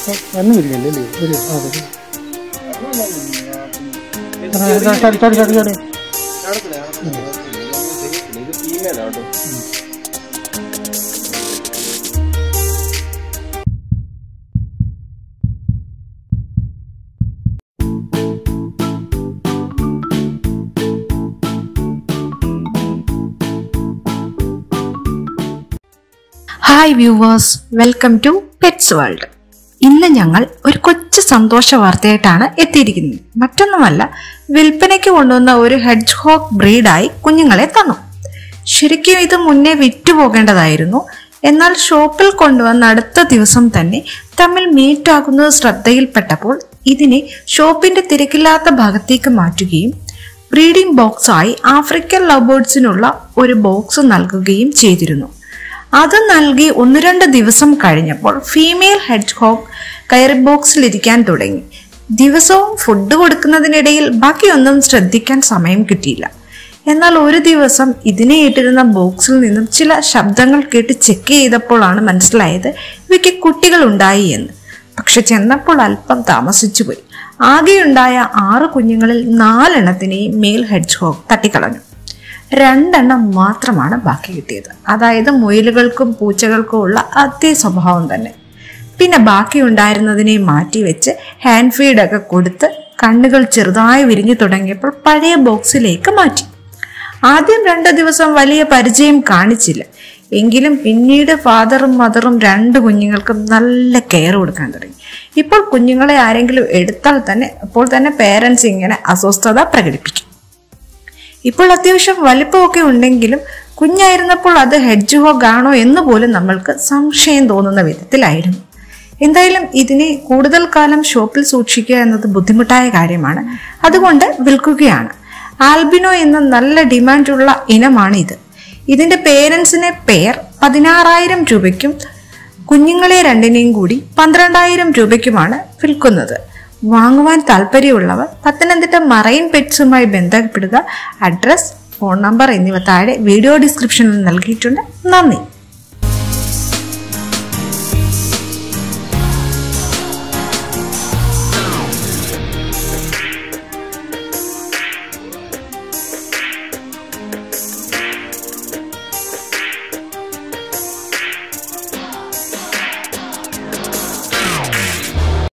കണ്ണുമില്ലല്ലേ അല്ലേ ഒരു ആ വരും ചാടി ചാടി ചാടി ചാടി ഇത് ഫീമെയിലാണ് hi viewers welcome to pets world ഇന്ന് ഞങ്ങൾ ഒരു കൊച്ചു സന്തോഷ വാർത്തയായിട്ടാണ് എത്തിയിരിക്കുന്നത് മറ്റൊന്നുമല്ല വിൽപ്പനയ്ക്ക് കൊണ്ടുവന്ന ഒരു ഹെഡ്ജ് ഹോക്ക് ബ്രീഡായി കുഞ്ഞുങ്ങളെ തന്നു ശരിക്കും ഇത് മുന്നേ വിറ്റുപോകേണ്ടതായിരുന്നു എന്നാൽ ഷോപ്പിൽ കൊണ്ടുവന്ന അടുത്ത ദിവസം തന്നെ തമ്മിൽ മീറ്റ് ആകുന്നത് ശ്രദ്ധയിൽപ്പെട്ടപ്പോൾ ഇതിനെ ഷോപ്പിന്റെ തിരക്കില്ലാത്ത ഭാഗത്തേക്ക് മാറ്റുകയും ബ്രീഡിംഗ് ബോക്സായി ആഫ്രിക്കൻ ലബേർഡ്സിനുള്ള ഒരു ബോക്സ് നൽകുകയും ചെയ്തിരുന്നു അത് നൽകി ഒന്ന് രണ്ട് ദിവസം കഴിഞ്ഞപ്പോൾ ഫീമെയിൽ ഹെഡ് ഹോക്ക് കയറി ബോക്സിലിരിക്കാൻ തുടങ്ങി ദിവസവും ഫുഡ് കൊടുക്കുന്നതിനിടയിൽ ബാക്കിയൊന്നും ശ്രദ്ധിക്കാൻ സമയം കിട്ടിയില്ല എന്നാൽ ഒരു ദിവസം ഇതിനെ ഇട്ടിരുന്ന ബോക്സിൽ നിന്നും ചില ശബ്ദങ്ങൾ കേട്ട് ചെക്ക് ചെയ്തപ്പോഴാണ് മനസ്സിലായത് ഇവയ്ക്ക് കുട്ടികൾ ഉണ്ടായി എന്ന് പക്ഷെ ചെന്നപ്പോൾ അല്പം താമസിച്ചുപോയി ആകെയുണ്ടായ ആറ് കുഞ്ഞുങ്ങളിൽ നാലെണ്ണത്തിനെയും മേൽ ഹെഡ്ജ് ഹോക്ക് തട്ടിക്കളഞ്ഞു രണ്ടെണ്ണം മാത്രമാണ് ബാക്കി കിട്ടിയത് അതായത് മുയലുകൾക്കും പൂച്ചകൾക്കും ഉള്ള അതേ സ്വഭാവം തന്നെ പിന്നെ ബാക്കി ഉണ്ടായിരുന്നതിനെ മാറ്റി വെച്ച് ഹാൻഡ് ഫീഡൊക്കെ കൊടുത്ത് കണ്ണുകൾ ചെറുതായി വിരിഞ്ഞു തുടങ്ങിയപ്പോൾ പഴയ ബോക്സിലേക്ക് മാറ്റി ആദ്യം രണ്ട് ദിവസം വലിയ പരിചയം കാണിച്ചില്ല എങ്കിലും പിന്നീട് ഫാദറും മദറും രണ്ട് കുഞ്ഞുങ്ങൾക്കും നല്ല കെയർ കൊടുക്കാൻ തുടങ്ങി ഇപ്പോൾ കുഞ്ഞുങ്ങളെ ആരെങ്കിലും എടുത്താൽ തന്നെ അപ്പോൾ തന്നെ പേരൻസ് ഇങ്ങനെ അസ്വസ്ഥത പ്രകടിപ്പിക്കും ഇപ്പോൾ അത്യാവശ്യം വലിപ്പമൊക്കെ ഉണ്ടെങ്കിലും കുഞ്ഞായിരുന്നപ്പോൾ അത് ഹെഡ്ജ് ഹോഗ് ആണോ എന്ന് പോലും നമ്മൾക്ക് സംശയം തോന്നുന്ന വിധത്തിലായിരുന്നു എന്തായാലും ഇതിനെ കൂടുതൽ കാലം ഷോപ്പിൽ സൂക്ഷിക്കുക എന്നത് ബുദ്ധിമുട്ടായ കാര്യമാണ് അതുകൊണ്ട് വിൽക്കുകയാണ് ആൽബിനോ എന്ന നല്ല ഡിമാൻഡുള്ള ഇനമാണ് ഇത് ഇതിന്റെ പേരൻസിനെ പെയർ പതിനാറായിരം രൂപയ്ക്കും കുഞ്ഞുങ്ങളെ രണ്ടിനെയും കൂടി പന്ത്രണ്ടായിരം രൂപയ്ക്കുമാണ് വിൽക്കുന്നത് വാങ്ങുവാൻ താല്പര്യമുള്ളവർ പത്തനംതിട്ട മറൈൻ പെറ്റ്സുമായി ബന്ധപ്പെടുക അഡ്രസ് ഫോൺ നമ്പർ എന്നിവ താഴെ വീഡിയോ ഡിസ്ക്രിപ്ഷനിൽ നൽകിയിട്ടുണ്ട് നന്ദി